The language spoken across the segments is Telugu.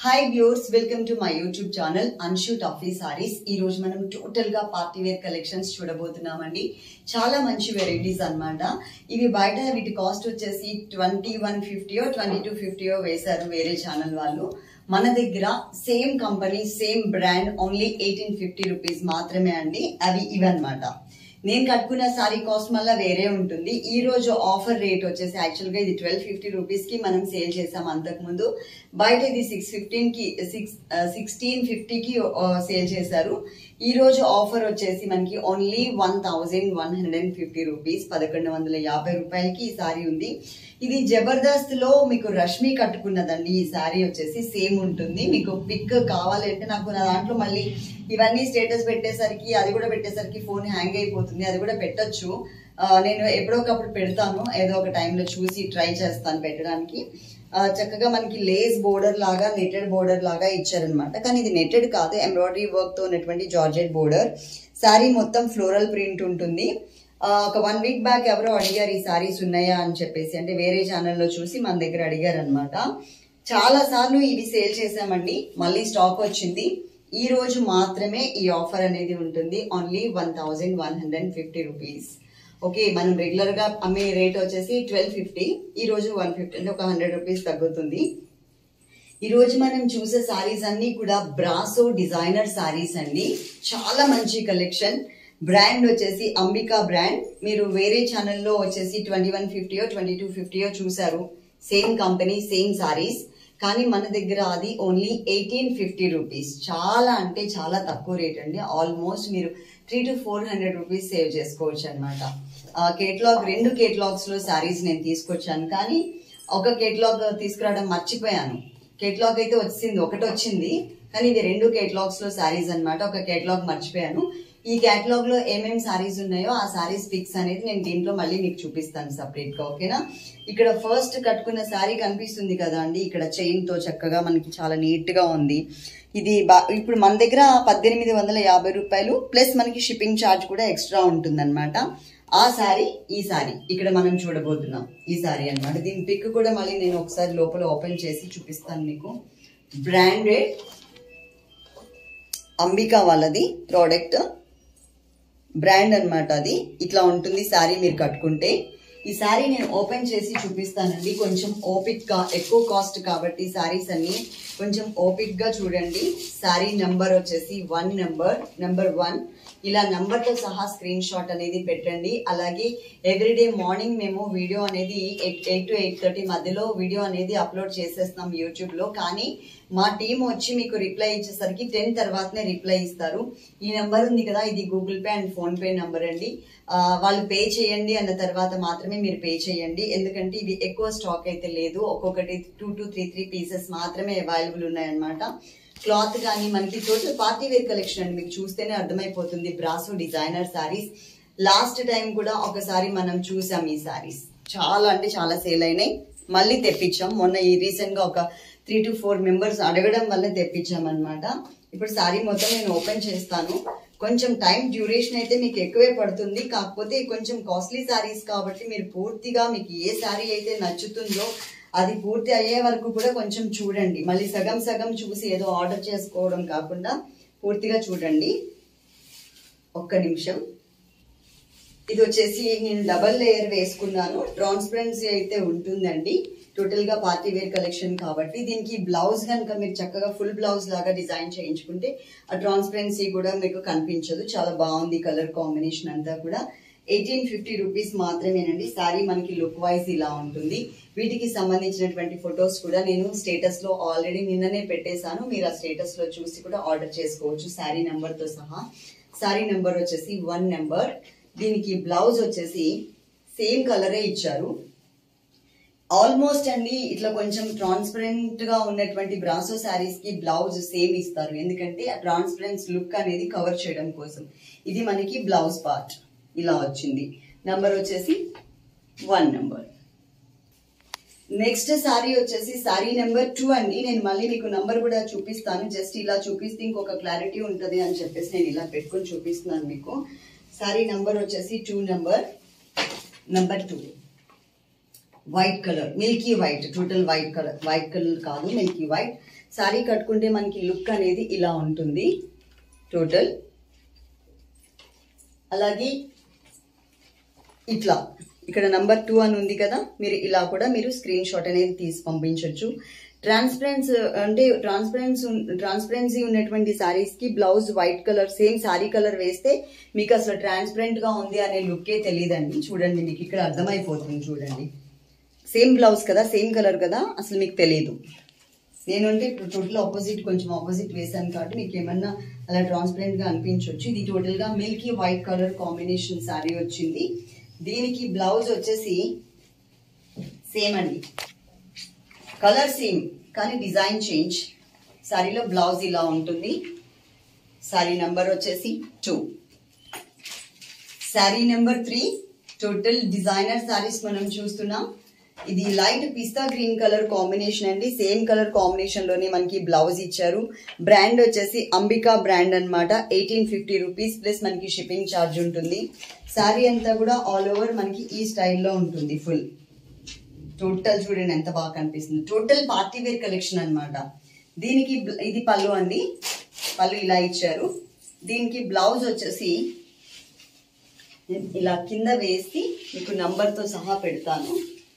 hi viewers welcome to my YouTube channel Anshu taffy saris ఈ రోజు మనం టోటల్ గా పార్టీ వేర్ కలెక్షన్స్ చూడబోతున్నామండి చాలా మంచి వెరైటీస్ అన్నమాట ఇవి బయట వీటి కాస్ట్ వచ్చేసి ట్వంటీ వన్ ఫిఫ్టీయో ట్వంటీ టూ ఫిఫ్టీయో వేశారు వేరే ఛానల్ వాళ్ళు మన దగ్గర same company same brand only eighteen fifty rupees మాత్రమే అండి అవి ఇవన్నమాట నేను కట్టుకున్న సారీ కాస్ట్ మళ్ళీ వేరే ఉంటుంది ఈ రోజు ఆఫర్ రేట్ వచ్చేసి యాక్చువల్ గా ఇది ట్వెల్వ్ ఫిఫ్టీ రూపీస్ కి మనం సేల్ చేసాం అంతకు ముందు బయట ఇది సిక్స్ ఫిఫ్టీన్ కి సిక్స్ సిక్స్టీన్ ఫిఫ్టీకి సేల్ చేశారు ఈ రోజు ఆఫర్ వచ్చేసి మనకి only one thousand one hundred and fifty rupees పదకొండు వందల యాభై రూపాయలకి ఈ సారీ ఉంది ఇది జబర్దస్త్ లో మీకు రష్మి కట్టుకున్నదండి ఈ సారీ వచ్చేసి సేమ్ ఉంటుంది మీకు పిక్ కావాలంటే నాకు నా దాంట్లో మళ్ళీ ఇవన్నీ స్టేటస్ పెట్టేసరికి అది కూడా పెట్టేసరికి ఫోన్ హ్యాంగ్ అయిపోతుంది అది కూడా పెట్టొచ్చు ఆ, నేను ఎప్పుడోకప్పుడు పెడతాను ఏదో ఒక టైంలో చూసి ట్రై చేస్తాను పెట్టడానికి ఆ, చక్కగా మనకి లేస్ బోర్డర్ లాగా నెటెడ్ బోర్డర్ లాగా ఇచ్చారనమాట కానీ ఇది నెటెడ్ కాదు ఎంబ్రాయిడరీ వర్క్ తో ఉన్నటువంటి జార్జెట్ బోర్డర్ శారీ మొత్తం ఫ్లోరల్ ప్రింట్ ఉంటుంది ఆ, ఒక వన్ వీక్ బ్యాక్ ఎవరో అడిగారు ఈ సారీస్ ఉన్నాయా అని చెప్పేసి అంటే వేరే ఛానల్లో చూసి మన దగ్గర అడిగారు అనమాట చాలా సార్లు ఇవి సేల్ చేసామండి మళ్ళీ స్టాక్ వచ్చింది ఈ రోజు మాత్రమే ఈ ఆఫర్ అనేది ఉంటుంది only one thousand one hundred and fifty rupees okay మనం రెగ్యులర్ గా అమ్మే రేట్ వచ్చేసి ట్వెల్వ్ ఫిఫ్టీ ఈ రోజు వన్ ఫిఫ్టీ అంటే ఒక హండ్రెడ్ రూపీస్ తగ్గుతుంది ఈ రోజు మనం చూసే సారీస్ అన్ని కూడా బ్రాసో డిజైనర్ సారీస్ అండి చాలా మంచి కలెక్షన్ బ్రాండ్ వచ్చేసి అంబికా బ్రాండ్ మీరు వేరే ఛానల్లో వచ్చేసి ట్వంటీ వన్ ఫిఫ్టీయో ట్వంటీ టూ ఫిఫ్టీయో చూసారు సేమ్ కంపెనీ సేమ్ సారీస్ కానీ మన దగ్గర అది ఓన్లీ ఎయిటీన్ ఫిఫ్టీ రూపీస్ చాలా అంటే చాలా తక్కువ రేట్ అండి ఆల్మోస్ట్ మీరు three to four hundred rupees save చేసుకోవచ్చు అనమాట కేటలాగ్ రెండు కేటలాగ్స్ లో సారీస్ నేను తీసుకొచ్చాను కానీ ఒక కేటలాగ్ తీసుకురావడం మర్చిపోయాను కేటలాగ్ అయితే వచ్చింది ఒకటి వచ్చింది కానీ ఇది రెండు కేటలాగ్స్ లో సారీస్ అన్నమాట ఒక కేటలాగ్ మర్చిపోయాను ఈ కేటలాగ్ లో ఏమేమి సారీస్ ఉన్నాయో ఆ సారీస్ పిక్స్ అనేది నేను దీంట్లో మళ్ళీ మీకు చూపిస్తాను సపరేట్ గా ఓకేనా ఇక్కడ ఫస్ట్ కట్టుకున్న సారీ కనిపిస్తుంది కదా అండి ఇక్కడ చైన్ తో చక్కగా మనకి చాలా నీట్ గా ఉంది ఇది బా ఇప్పుడు మన దగ్గర పద్దెనిమిది వందల యాభై రూపాయలు ప్లస్ మనకి షిప్పింగ్ ఛార్జ్ కూడా ఎక్స్ట్రా ఉంటుందన్నమాట ఆ సారీ ఈ సారీ ఇక్కడ మనం చూడబోతున్నాం ఈ సారీ అన్నమాట దీని పిక్ కూడా మళ్ళీ నేను ఒకసారి లోపల ఓపెన్ చేసి చూపిస్తాను మీకు బ్రాండెడ్ అంబికా వాళ్ళది ప్రోడక్ట్ బ్రాండ్ అన్నమాట అది ఇట్లా ఉంటుంది శారీ మీరు కట్టుకుంటే ఈ శారీ నేను ఓపెన్ చేసి చూపిస్తానండి కొంచెం ఓపిక్ గా ఎక్కువ కాస్ట్ కాబట్టి శారీస్ అన్ని కొంచెం ఓపిక్ గా చూడండి శారీ నెంబర్ వచ్చేసి వన్ నెంబర్ నెంబర్ వన్ ఇలా నెంబర్ తో సహా స్క్రీన్ షాట్ అనేది పెట్టండి అలాగే ఎవ్రీడే మార్నింగ్ మేము వీడియో అనేది eight eight to eight thirty మధ్యలో వీడియో అనేది అప్లోడ్ చేసేస్తాం యూట్యూబ్ లో కానీ మా టీం వచ్చి మీకు రిప్లై ఇచ్చేసరికి టెన్ తర్వాతనే రిప్లై ఇస్తారు ఈ నెంబర్ ఉంది కదా ఇది Google Pay and PhonePe number అండి ఆ, వాళ్ళు పే చేయండి అన్న తర్వాత మాత్రమే మీరు పే చేయండి ఎందుకంటే ఇది ఎక్కువ స్టాక్ అయితే లేదు ఒక్కొక్కటి two to three three pieces మాత్రమే అవైలబుల్ ఉన్నాయన్నమాట క్లాత్ కానీ మనకి టోటల్ పార్టీ వేర్ కలెక్షన్ అండి మీకు చూస్తేనే అర్థమైపోతుంది brasso designer saris last time కూడా ఒకసారి మనం చూసాం ఈ సారీస్ చాలా అంటే చాలా సేల్ అయినాయి మళ్ళీ తెప్పించాం మొన్న ఈ రీసెంట్ గా ఒక త్రీ టు ఫోర్ మెంబర్స్ అడగడం వల్ల తెప్పించాం అనమాట ఇప్పుడు సారీ మొత్తం నేను ఓపెన్ చేస్తాను కొంచెం టైం డ్యూరేషన్ అయితే మీకు ఎక్కువే పడుతుంది కాకపోతే కొంచెం కాస్ట్లీ సారీస్ కాబట్టి మీరు పూర్తిగా మీకు ఏ సారీ అయితే నచ్చుతుందో అది పూర్తి అయ్యే వరకు కూడా కొంచెం చూడండి మళ్ళీ సగం సగం చూసి ఏదో ఆర్డర్ చేసుకోవడం కాకుండా పూర్తిగా చూడండి ఒక్క నిమిషం ఇది వచ్చేసి నేను డబల్ లేయర్ వేసుకున్నాను ట్రాన్స్పరెన్సీ అయితే ఉంటుందండి టోటల్ గా పార్టీ వేర్ కలెక్షన్ కాబట్టి దీనికి బ్లౌజ్ కనుక మీరు చక్కగా ఫుల్ బ్లౌజ్ లాగా డిజైన్ చేయించుకుంటే ఆ ట్రాన్స్పరెన్సీ కూడా మీకు కనిపించదు చాలా బాగుంది కలర్ కాంబినేషన్ అంతా కూడా ఎయిటీన్ ఫిఫ్టీ రూపీస్ మాత్రమేనండి శారీ మనకి లుక్ వైజ్ ఇలా ఉంటుంది వీటికి సంబంధించినటువంటి ఫొటోస్ కూడా నేను స్టేటస్ లో ఆల్రెడీ నిన్ననే పెట్టేశాను మీరు ఆ స్టేటస్ లో చూసి కూడా ఆర్డర్ చేసుకోవచ్చు శారీ నెంబర్ తో సహా శారీ నెంబర్ వచ్చేసి వన్ నెంబర్ దీనికి బ్లౌజ్ వచ్చేసి సేమ్ కలరే ఇచ్చారు ఆల్మోస్ట్ అండి ఇట్లా కొంచెం ట్రాన్స్పరెంట్ గా ఉన్నటువంటి బ్రాసో శారీస్ కి బ్లౌజ్ సేమ్ ఇస్తారు ఎందుకంటే ఆ ట్రాన్స్పరెన్స్ లుక్ అనేది కవర్ చేయడం కోసం ఇది మనకి బ్లౌజ్ పార్ట్ ఇలా వచ్చింది నంబర్ వచ్చేసి వన్ నెంబర్ నెక్స్ట్ సారీ వచ్చేసి సారీ నెంబర్ టూ అండి నేను మళ్ళీ మీకు నంబర్ కూడా చూపిస్తాను జస్ట్ ఇలా చూపిస్తే ఇంకొక క్లారిటీ ఉంటది అని చెప్పేసి నేను ఇలా పెట్టుకొని చూపిస్తున్నాను మీకు సారీ నంబర్ వచ్చేసి two number number two white colour milky white total white colour white colour కాదు మిల్కీ వైట్ శారీ కట్టుకుంటే మనకి లుక్ అనేది ఇలా ఉంటుంది టోటల్ అలాగే ఇట్లా ఇక్కడ నంబర్ టూ అని ఉంది కదా మీరు ఇలా కూడా మీరు స్క్రీన్ షాట్ అనేది తీసి పంపించవచ్చు ట్రాన్స్పరెన్స్ అంటే ట్రాన్స్పరెన్స్ ట్రాన్స్పరెన్సీ ఉన్నటువంటి శారీస్ కి blouse white colour same sari colour వేస్తే మీకు అసలు ట్రాన్స్పరెంట్ గా ఉంది అనే లుక్కే తెలియదండి చూడండి మీకు ఇక్కడ అర్థమైపోతుంది చూడండి సేమ్ బ్లౌజ్ కదా సేమ్ కలర్ కదా అసలు మీకు తెలియదు నేను అంటే ఇప్పుడు టోటల్ ఆపోజిట్ కొంచెం ఆపోజిట్ వేసాను కాబట్టి మీకు ఏమన్నా అలా ట్రాన్స్పరెంట్ గా అనిపించవచ్చు ఇది టోటల్ గా milky white colour combination sari వచ్చింది దీనికి బ్లౌజ్ వచ్చేసి సేమ్ అండి కలర్ సేమ్ కానీ డిజైన్ చేంజ్ శారీలో బ్లౌజ్ ఇలా ఉంటుంది శారీ నెంబర్ వచ్చేసి two sari number three total designer saris మనం చూస్తున్నాం ఇది లైట్ పిస్తా గ్రీన్ కలర్ కాంబినేషన్ అండి సేమ్ కలర్ కాంబినేషన్ లోనే మనకి బ్లౌజ్ ఇచ్చారు బ్రాండ్ వచ్చేసి అంబికా బ్రాండ్ అన్నమాట ఎయిటీన్ ఫిఫ్టీ రూపీస్ ప్లస్ మనకి షిప్పింగ్ ఛార్జ్ ఉంటుంది శారీ అంతా కూడా ఆల్ ఓవర్ మనకి ఈ స్టైల్లో ఉంటుంది ఫుల్ టోటల్ చూడండి ఎంత బాగా కనిపిస్తుంది టోటల్ పార్టీ వేర్ కలెక్షన్ అన్నమాట దీనికి బ్ల- ఇది పళ్ళు అండి పళ్ళు ఇలా ఇచ్చారు దీనికి బ్లౌజ్ వచ్చేసి నేను ఇలా కింద వేసి మీకు నంబర్తో సహా పెడతాను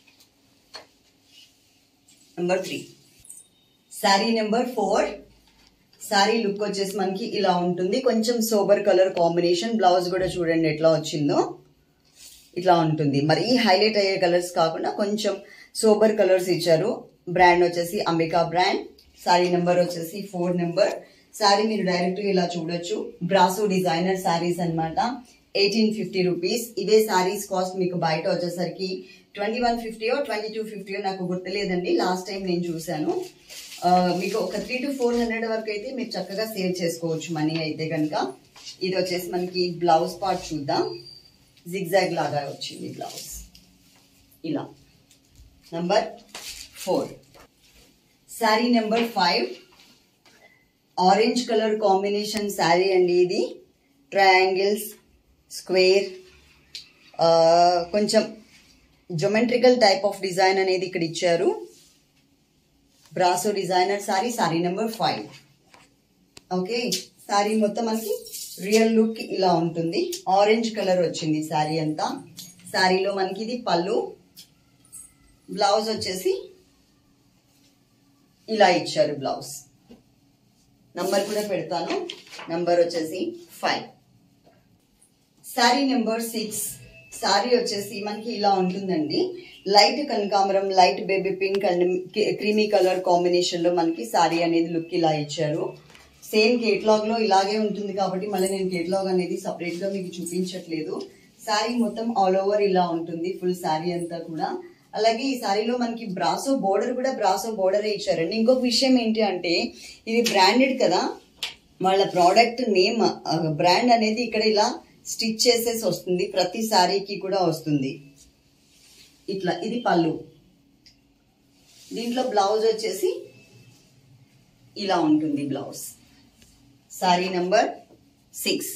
number three sari number four sari look వచ్చేసి మనకి ఇలా ఉంటుంది కొంచెం సోబర్ కలర్ కాంబినేషన్ బ్లౌజ్ కూడా చూడండి ఎట్లా వచ్చిందో ఇట్లా ఉంటుంది మరి ఈ హైలైట్ అయ్యే కలర్స్ కాకుండా కొంచెం సోబర్ కలర్స్ ఇచ్చారు బ్రాండ్ వచ్చేసి అంబికా బ్రాండ్ శారీ నెంబర్ వచ్చేసి ఫోర్ నెంబర్ శారీ మీరు డైరెక్ట్ ఇలా చూడొచ్చు బ్రాసో డిజైనర్ శారీస్ అన్నమాట ఎయిటీన్ ఫిఫ్టీ రూపీస్ ఇవే శారీస్ కాస్ట్ మీకు బయట వచ్చేసరికి ట్వంటీ వన్ ఫిఫ్టీయో ట్వంటీ టూ ఫిఫ్టీయో నాకు గుర్తులేదండి లాస్ట్ టైం నేను చూశాను ఆ, మీకు ఒక త్రీ టు ఫోర్ హండ్రెడ్ వరకు అయితే మీరు చక్కగా సేవ్ చేసుకోవచ్చు మనీ అయితే కనుక ఇది వచ్చేసి మనకి బ్లౌజ్ పార్ట్ చూద్దాం జిగ్జాగ్ లాగా వచ్చింది బ్లౌజ్ ఇలా number four sari number five orange colour combination sari అండి ఇది ట్రయాంగిల్స్ స్క్వేర్ కొంచెం జొమెట్రికల్ టైప్ ఆఫ్ డిజైన్ అనేది ఇక్కడ ఇచ్చారు brasso designer sari sari number five okay sari మొత్తం మనకి రియల్ లుక్ ఇలా ఉంటుంది ఆరెంజ్ కలర్ వచ్చింది శారీ అంతా శారీలో మనకి ఇది పళ్ళు బ్లౌజ్ వచ్చేసి ఇలా ఇచ్చారు బ్లౌజ్ నంబర్ కూడా పెడతాను నంబర్ వచ్చేసి five sari number six sari వచ్చేసి మనకి ఇలా ఉంటుందండి లైట్ కనకాంబరం light baby pink and creamy colour combination లో మనకి శారీ అనేది లుక్ ఇలా ఇచ్చారు సేమ్ కేటలాగ్ లో ఇలాగే ఉంటుంది కాబట్టి మళ్ళీ నేను కేటలాగ్ అనేది సపరేట్ గా మీకు చూపించట్లేదు శారీ మొత్తం ఆల్ ఓవర్ ఇలా ఉంటుంది ఫుల్ శారీ అంతా కూడా అలాగే ఈ శారీలో మనకి బ్రాసో బోర్డర్ కూడా బ్రాసో బోర్డరే ఇచ్చారండి ఇంకొక విషయం ఏంటి అంటే ఇది బ్రాండెడ్ కదా వాళ్ళ ప్రోడక్ట్ నేమ్ బ్రాండ్ అనేది ఇక్కడ ఇలా స్టిచ్ చేసేసి వస్తుంది ప్రతి శారీకి కూడా వస్తుంది ఇట్లా ఇది పళ్ళు దీంట్లో బ్లౌజ్ వచ్చేసి ఇలా ఉంటుంది blouse sari number six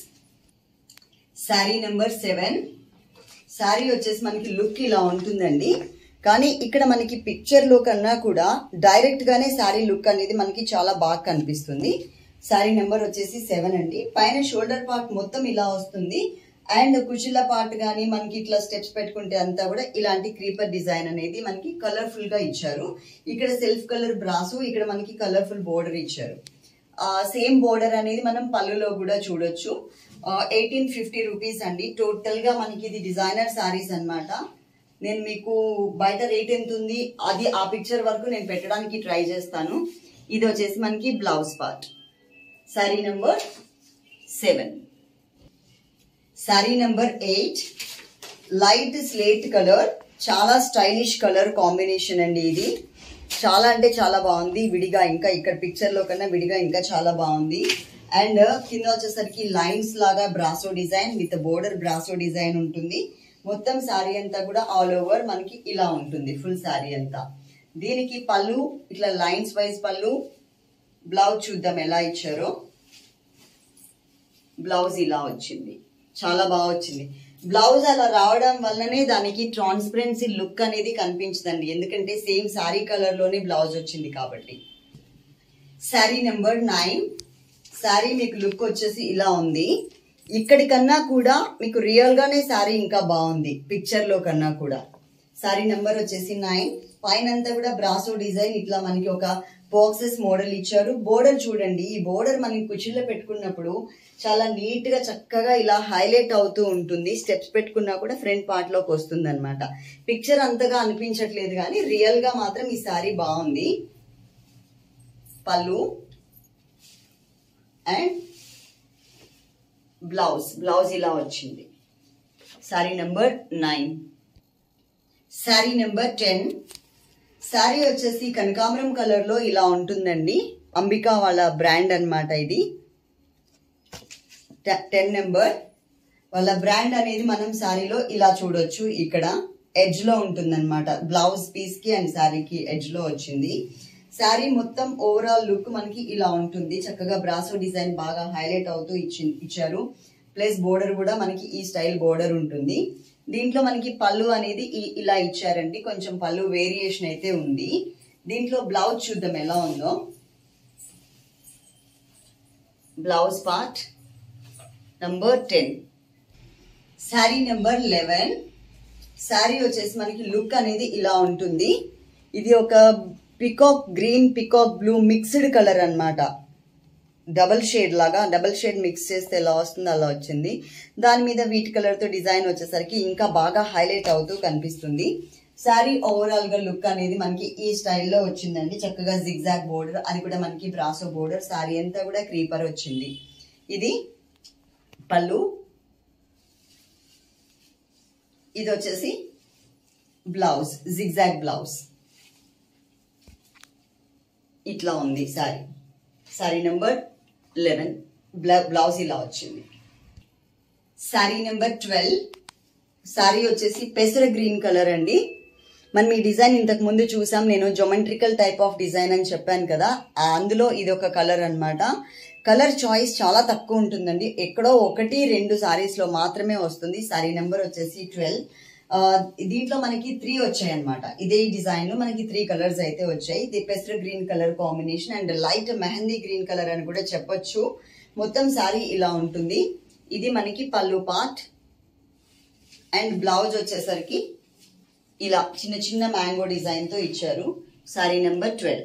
sari number seven sari వచ్చేసి మనకి లుక్ ఇలా ఉంటుందండి కానీ ఇక్కడ మనకి పిక్చర్ లో కన్నా కూడా డైరెక్ట్ గానే శారీ లుక్ అనేది మనకి చాలా బాగా కనిపిస్తుంది శారీ నెంబర్ వచ్చేసి సెవెన్ అండి పైన షోల్డర్ పార్ట్ మొత్తం ఇలా వస్తుంది అండ్ కుచిల పార్ట్ కానీ మనకి ఇట్లా స్టెప్స్ పెట్టుకుంటే అంతా కూడా ఇలాంటి క్రీపర్ డిజైన్ అనేది మనకి కలర్ఫుల్ గా ఇచ్చారు ఇక్కడ సెల్ఫ్ కలర్ బ్రాసు ఇక్కడ మనకి కలర్ఫుల్ బోర్డర్ ఇచ్చారు సేమ్ బోర్డర్ అనేది మనం పళ్ళులో కూడా చూడొచ్చు ఎయిటీన్ ఫిఫ్టీ రూపీస్ అండి టోటల్ గా మనకి ఇది డిజైనర్ శారీస్ అన్నమాట నేను మీకు బయట రేట్ ఎంత ఉంది అది ఆ పిక్చర్ వరకు నేను పెట్టడానికి ట్రై చేస్తాను ఇది వచ్చేసి మనకి blouse part sari number seven sari number eight light slate colour చాలా స్టైలిష్ కలర్ కాంబినేషన్ అండి ఇది చాలా అంటే చాలా బాగుంది విడిగా ఇంకా ఇక్కడ పిక్చర్ లో కన్నా విడిగా ఇంకా చాలా బాగుంది అండ్ కింద వచ్చేసరికి లైన్స్ లాగా brasso design with border brasso design ఉంటుంది మొత్తం శారీ అంతా కూడా ఆల్ ఓవర్ మనకి ఇలా ఉంటుంది ఫుల్ శారీ అంతా దీనికి పళ్ళు ఇట్లా లైన్స్ వైజ్ పళ్ళు బ్లౌజ్ చూద్దాం ఎలా ఇచ్చారో బ్లౌజ్ ఇలా వచ్చింది చాలా బాగా వచ్చింది బ్లౌజ్ అలా రావడం వల్లనే దానికి ట్రాన్స్పరెన్సీ లుక్ అనేది కనిపించదండి ఎందుకంటే సేమ్ శారీ కలర్ లోనే బ్లౌజ్ వచ్చింది కాబట్టి శారీ నెంబర్ నైన్ శారీ మీకు లుక్ వచ్చేసి ఇలా ఉంది ఇక్కడి కన్నా కూడా మీకు రియల్ గానే శారీ ఇంకా బాగుంది పిక్చర్ లో కన్నా కూడా శారీ నెంబర్ వచ్చేసి నైన్ పైన అంతా కూడా బ్రాసో డిజైన్ ఇట్లా మనకి ఒక బాక్సెస్ మోడల్ ఇచ్చారు బోర్డర్ చూడండి ఈ బోర్డర్ మనకి కుర్చీలో పెట్టుకున్నప్పుడు చాలా నీట్ గా చక్కగా ఇలా హైలైట్ అవుతూ ఉంటుంది స్టెప్స్ పెట్టుకున్నా కూడా ఫ్రంట్ పార్ట్ లోకి వస్తుంది అనమాట పిక్చర్ అంతగా అనిపించట్లేదు కానీ రియల్ గా మాత్రం ఈ శారీ బాగుంది పళ్ళు అండ్ బ్లౌజ్ బ్లౌజ్ ఇలా వచ్చింది sari number nine sari number ten sari వచ్చేసి కనకాంబరం కలర్ లో ఇలా ఉంటుందండి అంబికా వాళ్ళ బ్రాండ్ అన్నమాట ఇది టెన్ నెంబర్ వాళ్ళ బ్రాండ్ అనేది మనం శారీలో ఇలా చూడొచ్చు ఇక్కడ ఎడ్జ్ లో ఉంటుందన్నమాట బ్లౌజ్ పీస్ కి అండ్ శారీకి ఎడ్జ్ లో వచ్చింది శారీ మొత్తం ఓవరాల్ లుక్ మనకి ఇలా ఉంటుంది చక్కగా బ్రాసో డిజైన్ బాగా హైలైట్ అవుతూ ఇచ్చి ఇచ్చారు ప్లస్ బోర్డర్ కూడా మనకి ఈ స్టైల్ బోర్డర్ ఉంటుంది దీంట్లో మనకి పళ్ళు అనేది ఈ- ఇలా ఇచ్చారండి కొంచెం పళ్ళు వేరియేషన్ అయితే ఉంది దీంట్లో బ్లౌజ్ చూద్దాం ఎలా ఉందో blouse part number ten sari number eleven sari వచ్చేసి మనకి లుక్ అనేది ఇలా ఉంటుంది ఇది ఒక peacock green peacock blue mixed colour అన్నమాట డబల్ షేడ్ లాగా డబల్ షేడ్ మిక్స్ చేస్తే ఎలా వస్తుందో అలా వచ్చింది దాని మీద వీట్ కలర్ తో డిజైన్ వచ్చేసరికి ఇంకా బాగా హైలైట్ అవుతూ కనిపిస్తుంది శారీ ఓవరాల్ గా లుక్ అనేది మనకి ఈ స్టైల్లో వచ్చిందండి చక్కగా జిగ్జాగ్ బోర్డర్ అది కూడా మనకి బ్రాసో బోర్డర్ శారీ అంతా కూడా క్రీపర్ వచ్చింది ఇది పళ్ళు ఇది వచ్చేసి బ్లౌజ్ జిగ్జాగ్ బ్లౌజ్ ఇట్లా ఉంది sorry sari number eleven blouse ఇలా వచ్చింది సారీ నెంబర్ ట్వెల్వ్ సారీ వచ్చేసి పెసర గ్రీన్ కలర్ అండి మనం ఈ డిజైన్ ఇంతకు ముందు చూసాం నేను జొమెట్రికల్ టైప్ ఆఫ్ డిజైన్ అని చెప్పాను కదా ఆ అందులో ఇది ఒక కలర్ అన్నమాట కలర్ చాయిస్ చాలా తక్కువ ఉంటుందండి ఎక్కడో ఒకటి రెండు సారీస్ లో మాత్రమే వస్తుంది సారీ నెంబర్ వచ్చేసి ట్వెల్వ్ దీంట్లో మనకి త్రీ వచ్చాయి అనమాట ఇదే డిజైన్ లో మనకి త్రీ కలర్స్ అయితే వచ్చాయి ఇది పెసర green colour combination and light mehndi green colour అని కూడా చెప్పొచ్చు మొత్తం సారీ ఇలా ఉంటుంది ఇది మనకి పళ్ళు పార్ట్ అండ్ బ్లౌజ్ వచ్చేసరికి ఇలా చిన్న చిన్న మ్యాంగో డిజైన్ తో ఇచ్చారు sari number twelve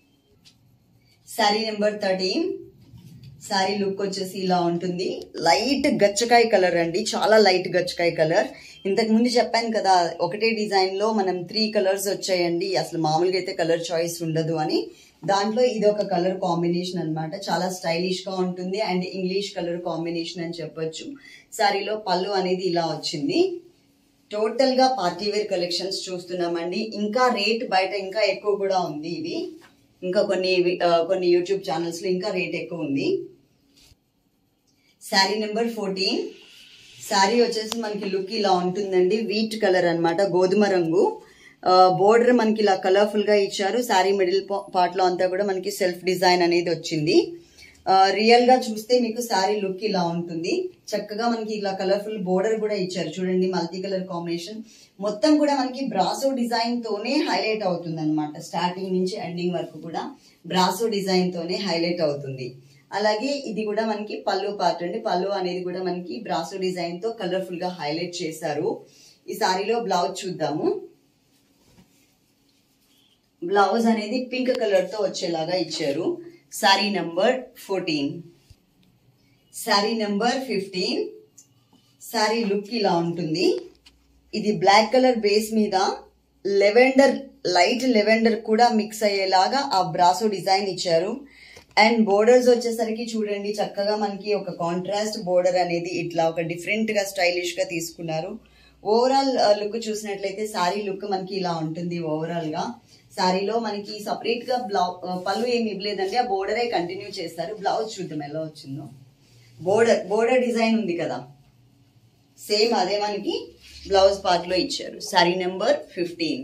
sari number thirteen sari look వచ్చేసి ఇలా ఉంటుంది లైట్ గచ్చకాయ కలర్ అండి చాలా లైట్ గచ్చకాయ కలర్ ఇంతకు ముందు చెప్పాను కదా ఒకటే డిజైన్ లో మనం త్రీ కలర్స్ వచ్చాయండి అసలు మామూలుగా అయితే కలర్ చాయిస్ ఉండదు అని దాంట్లో ఇది ఒక కలర్ కాంబినేషన్ అన్నమాట చాలా స్టైలిష్ గా ఉంటుంది అండ్ ఇంగ్లీష్ కలర్ కాంబినేషన్ అని చెప్పొచ్చు సారీలో పళ్ళు అనేది ఇలా వచ్చింది టోటల్ గా పార్టీ వేర్ కలెక్షన్స్ చూస్తున్నామండి ఇంకా రేట్ బయట ఇంకా ఎక్కువ కూడా ఉంది ఇవి ఇంకా కొన్ని ఆ, కొన్ని యూట్యూబ్ ఛానల్స్ లో ఇంకా రేట్ ఎక్కువ ఉంది శారీ నెంబర్ ఫోర్టీన్ శారీ వచ్చేసి మనకి లుక్ ఇలా ఉంటుందండి వీట్ కలర్ అన్నమాట గోధుమ రంగు బోర్డర్ మనకి ఇలా కలర్ఫుల్ గా ఇచ్చారు శారీ మిడిల్ పార్ట్ లో అంతా కూడా మనకి సెల్ఫ్ డిజైన్ అనేది వచ్చింది రియల్ గా చూస్తే మీకు శారీ లుక్ ఇలా ఉంటుంది చక్కగా మనకి ఇలా కలర్ఫుల్ బోర్డర్ కూడా ఇచ్చారు చూడండి మల్టీ కలర్ కాంబినేషన్ మొత్తం కూడా మనకి బ్రాసో డిజైన్ తోనే హైలైట్ అవుతుంది అనమాట స్టార్టింగ్ నుంచి ఎండింగ్ వరకు కూడా బ్రాసో డిజైన్ తోనే హైలైట్ అవుతుంది అలాగే ఇది కూడా మనకి పళ్ళు పార్ట్ అండి పళ్ళు అనేది కూడా మనకి బ్రాసో డిజైన్ తో కలర్ఫుల్ గా హైలైట్ చేశారు ఈ సారీలో బ్లౌజ్ చూద్దాము బ్లౌజ్ అనేది పింక్ కలర్ తో వచ్చేలాగా ఇచ్చారు sari number fourteen sari number fifteen sari look ఇలా ఉంటుంది ఇది బ్లాక్ కలర్ బేస్ మీద లెవెండర్ లైట్ లెవెండర్ కూడా మిక్స్ అయ్యేలాగా ఆ బ్రాసో డిజైన్ ఇచ్చారు అండ్ బోర్డర్స్ వచ్చేసరికి చూడండి చక్కగా మనకి ఒక కాంట్రాస్ట్ బోర్డర్ అనేది ఇట్లా ఒక డిఫరెంట్ గా స్టైలిష్ గా తీసుకున్నారు ఓవరాల్ లుక్ చూసినట్లయితే సారీ లుక్ మనకి ఇలా ఉంటుంది ఓవరాల్ గా సారీలో మనకి సపరేట్ గా బ్లౌ పళ్ళు ఏమి ఇవ్వలేదండి ఆ బోర్డరే కంటిన్యూ చేస్తారు బ్లౌజ్ చూద్దాం ఎలా వచ్చిందో బోర్డర్ బోర్డర్ డిజైన్ ఉంది కదా సేమ్ అదే మనకి బ్లౌజ్ పార్ట్ లో ఇచ్చారు sari number fifteen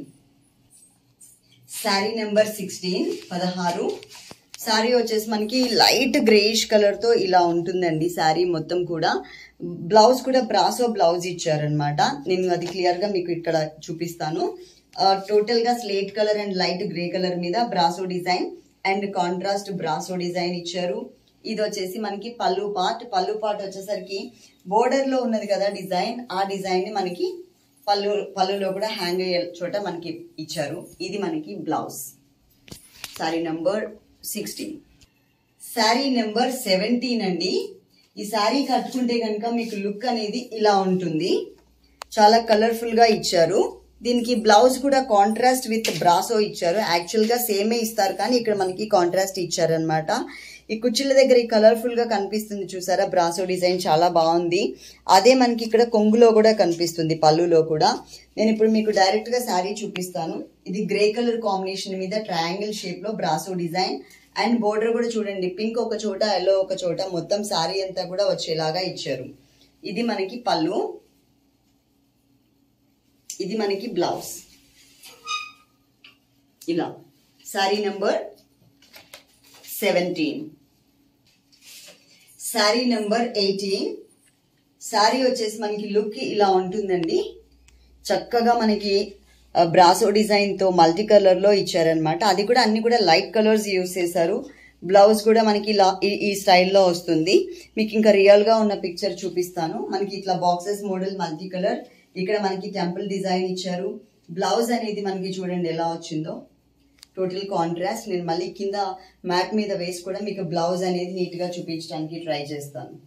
sari number sixteen పదహారు శారీ వచ్చేసి మనకి లైట్ గ్రేయిష్ కలర్ తో ఇలా ఉంటుందండి శారీ మొత్తం కూడా బ్లౌజ్ కూడా బ్రాసో బ్లౌజ్ ఇచ్చారనమాట నేను అది క్లియర్ గా మీకు ఇక్కడ చూపిస్తాను టోటల్ గా slate colour and light grey colour మీద brasso design and contrast brasso design ఇచ్చారు ఇది వచ్చేసి మనకి పళ్ళు పార్ట్ పళ్ళు పార్ట్ వచ్చేసరికి బోర్డర్ లో ఉన్నది కదా డిజైన్ ఆ డిజైన్ ని మనకి పళ్ళు పళ్ళులో కూడా హ్యాంగ్ అయ్యే చోట మనకి ఇచ్చారు ఇది మనకి blouse sari number sixteen sari number seventeen అండి ఈ శారీ కట్టుకుంటే కనుక మీకు లుక్ అనేది ఇలా ఉంటుంది చాలా కలర్ఫుల్ గా ఇచ్చారు దీనికి బ్లౌజ్ కూడా కాంట్రాస్ట్ విత్ బ్రాసో ఇచ్చారు యాక్చువల్ గా సేమే ఇస్తారు కానీ ఇక్కడ మనకి కాంట్రాస్ట్ ఇచ్చారనమాట ఈ కుర్చీల దగ్గర ఈ కలర్ఫుల్ గా కనిపిస్తుంది చూసారా బ్రాసో డిజైన్ చాలా బాగుంది అదే మనకి ఇక్కడ కొంగులో కూడా కనిపిస్తుంది పళ్ళులో కూడా నేను ఇప్పుడు మీకు డైరెక్ట్ గా శారీ చూపిస్తాను ఇది గ్రే కలర్ కాంబినేషన్ మీద ట్రయాంగిల్ షేప్ లో బ్రాసో డిజైన్ అండ్ బోర్డర్ కూడా చూడండి పింక్ ఒక చోట ఎల్లో ఒక చోట మొత్తం శారీ అంతా కూడా వచ్చేలాగా ఇచ్చారు ఇది మనకి పళ్ళు ఇది మనకి బ్లౌజ్ ఇలా sari number seventeen sari number eighteen sari వచ్చేసి మనకి లుక్ ఇలా ఉంటుందండి చక్కగా మనకి బ్రాసో డిజైన్ తో మల్టీ కలర్ లో ఇచ్చారనమాట అది కూడా అన్ని కూడా లైట్ కలర్స్ యూస్ చేశారు బ్లౌజ్ కూడా మనకి ఇలా ఈ- ఈ స్టైల్లో వస్తుంది మీకు ఇంకా రియల్ గా ఉన్న పిక్చర్ చూపిస్తాను మనకి ఇట్లా బాక్సెస్ మోడల్ మల్టీ కలర్ ఇక్కడ మనకి టెంపుల్ డిజైన్ ఇచ్చారు బ్లౌజ్ అనేది మనకి చూడండి ఎలా వచ్చిందో టోటల్ కాంట్రాస్ట్ నేను మళ్ళీ కింద మ్యాట్ మీద వేసి కూడా మీకు బ్లౌజ్ అనేది నీట్ గా చూపించడానికి ట్రై చేస్తాను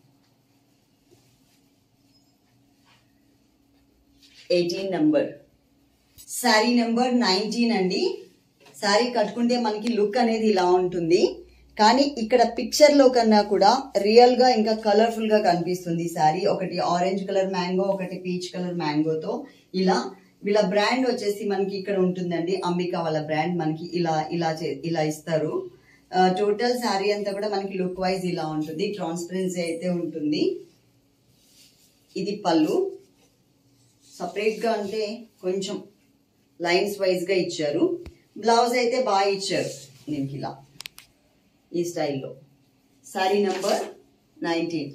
eighteen number sari number nineteen అండి శారీ కట్టుకుంటే మనకి లుక్ అనేది ఇలా ఉంటుంది కానీ ఇక్కడ పిక్చర్ లో కన్నా కూడా రియల్ గా ఇంకా కలర్ఫుల్ గా కనిపిస్తుంది శారీ ఒకటి ఆరెంజ్ కలర్ మ్యాంగో ఒకటి పీచ్ కలర్ మ్యాంగోతో ఇలా వీళ్ళ బ్రాండ్ వచ్చేసి మనకి ఇక్కడ ఉంటుందండి అంబిక వాళ్ళ బ్రాండ్ మనకి ఇలా ఇలా చే- ఇలా ఇస్తారు టోటల్ శారీ అంతా కూడా మనకి లుక్ వైజ్ ఇలా ఉంటుంది ట్రాన్స్పరెన్సీ అయితే ఉంటుంది ఇది పళ్ళు సపరేట్ గా అంటే కొంచెం లైన్స్ వైజ్ గా ఇచ్చారు బ్లౌజ్ అయితే బాగా ఇచ్చారు దీనికి ఇలా ఈ స్టైల్లో సారీ నంబర్ నైన్టీన్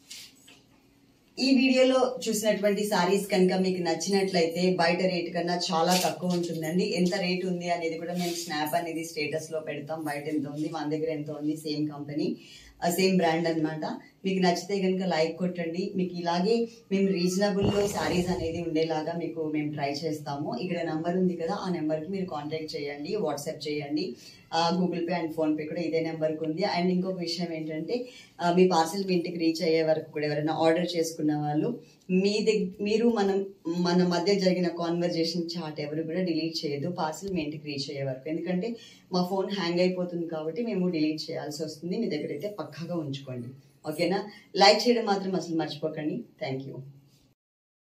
ఈ వీడియోలో చూసినటువంటి సారీస్ కనుక మీకు నచ్చినట్లయితే బయట రేట్ కన్నా చాలా తక్కువ ఉంటుందండి ఎంత రేట్ ఉంది అనేది కూడా మేము స్నాప్ అనేది స్టేటస్ లో పెడతాం బయట ఎంత ఉంది మన దగ్గర ఎంత ఉంది సేమ్ కంపెనీ సేమ్ బ్రాండ్ అన్నమాట మీకు నచ్చితే కనుక లైక్ కొట్టండి మీకు ఇలాగే మేము రీజనబుల్ లో శారీస్ అనేది ఉండేలాగా మీకు మేము ట్రై చేస్తాము ఇక్కడ నెంబర్ ఉంది కదా ఆ నెంబర్ కి మీరు కాంటాక్ట్ చేయండి వాట్సాప్ చేయండి Google Pay and PhonePe కూడా ఇదే నెంబర్ కి ఉంది అండ్ ఇంకొక విషయం ఏంటంటే ఆ, మీ పార్సిల్ మీ ఇంటికి రీచ్ అయ్యే వరకు కూడా ఎవరైనా ఆర్డర్ చేసుకున్న వాళ్ళు మీ దగ్గర మీరు మనం మన మధ్య జరిగిన కాన్వర్జేషన్ చాట్ ఎవరు కూడా డిలీట్ చేయదు పార్సిల్ మీ ఇంటికి రీచ్ అయ్యే వరకు ఎందుకంటే మా ఫోన్ హ్యాంగ్ అయిపోతుంది కాబట్టి మేము డిలీట్ చేయాల్సి వస్తుంది మీ దగ్గర అయితే పక్కాగా ఉంచుకోండి ఓకేనా లైక్ చేయడం మాత్రం అసలు మర్చిపోకండి థ్యాంక్ యూ